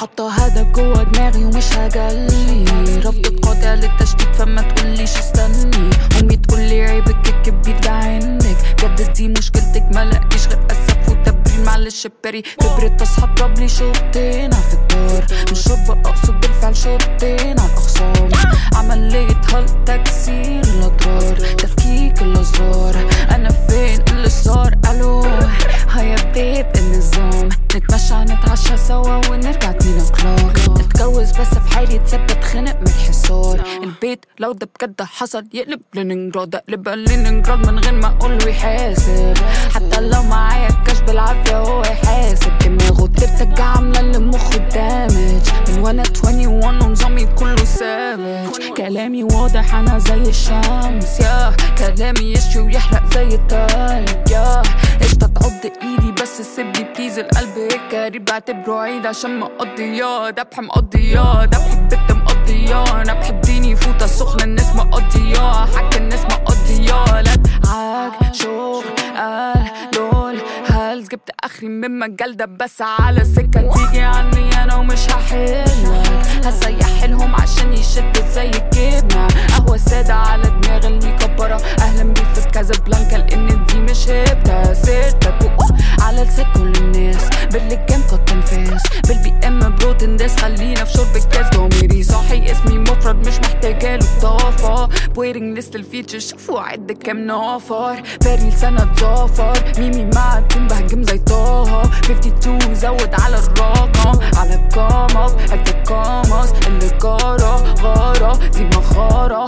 حاطة هدف جوا دماغي ومش هجلي رفض قاطع للتشتيت فما تقوليش استني امي تقولي عيبك الكبير ده عندك بجد دي مشكلتك ملاقيش غير اسف وتبرير معلش بري كبرت اصحى اضرب لي شوطين على الفطار مش شرب اقصد بالفعل شوطين على الاخصام عملية هل تكسير الاضرار تفكيك الازرار انا فين اللي صار الو هيا بيب النظام نتمشى نتعشى سوا ونرجع اتنين اوكلوك نتجوز بس في حالي تثبت خنق من الحصار البيت لو ده بجد حصل يقلب لينينجراد اقلبها لينينجراد من غير ما اقوله يحاسب حتى لو معايا الكاش بالعافية هو يحاسب دماغه ترتجع عاملة اللي مخه دامج من وانا 21 ونظامي كله سافج كلامي واضح انا زي الشمس يا كلامي يشوي ويحرق زي التلج يا قشطة تعض ايدي بس سيبني بليز القلب هيك قريب بعتبره عيد عشان مقضياه دبح مقضياه دبح بنت مقضياه انا بحب ديني فوطة سخنة الناس مقضياه حكي الناس مقضياه لا تعاك شغل قال لول هلز جبت اخري من مجال ده بس على سكة تيجي عني انا ومش هحلك هسيح لهم عشان يشد زي الجبنة قهوة سادة على دماغ المكبرة اهلا بيك في كازابلانكا لان دي مش هبتة سيرتك وأوه على لسان كل الناس باللجام قد تنفاس بالبي ام بروتين داس خلينا في شرب الكاس ضميري صاحي اسمي مفرد مش محتاجة له اضافة ويرنج ليست الفيتشر شوفوا عد كام نفر باري لسنة ظفر ميمي مع التيم بهجم زي طه 52 زود على الرقم على الكام اب قد الكامس اللي جارة غارة دي مخارة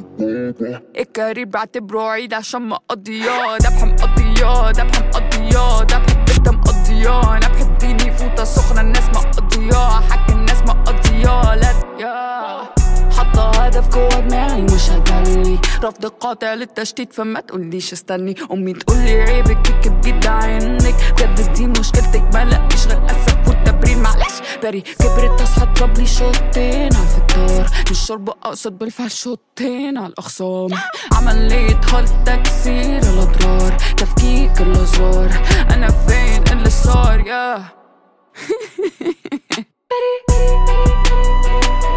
الكارير بعتبره عيد عشان مقضياه دبح مقضياه دبح مقضياه دبح بنت مقضياه انا بحب ديني فوطة سخنة الناس مقضياه حكي الناس مقضياه لا يا حاطة هدف جوا دماغي مش هجلي رفض قاطع للتشتيت فما تقوليش استني امي تقولي عيبك الكبير ده عندك بجد دي مشكلتك ملاقيش غير اسف والتبرير معلش بري كبرت اصحى اضرب لي شوطين على الفطار مش شرب اقصد بالفعل شوطين على الاخصام عملية هل تكسير الاضرار تفكيك الازرار انا فين اللي صار يا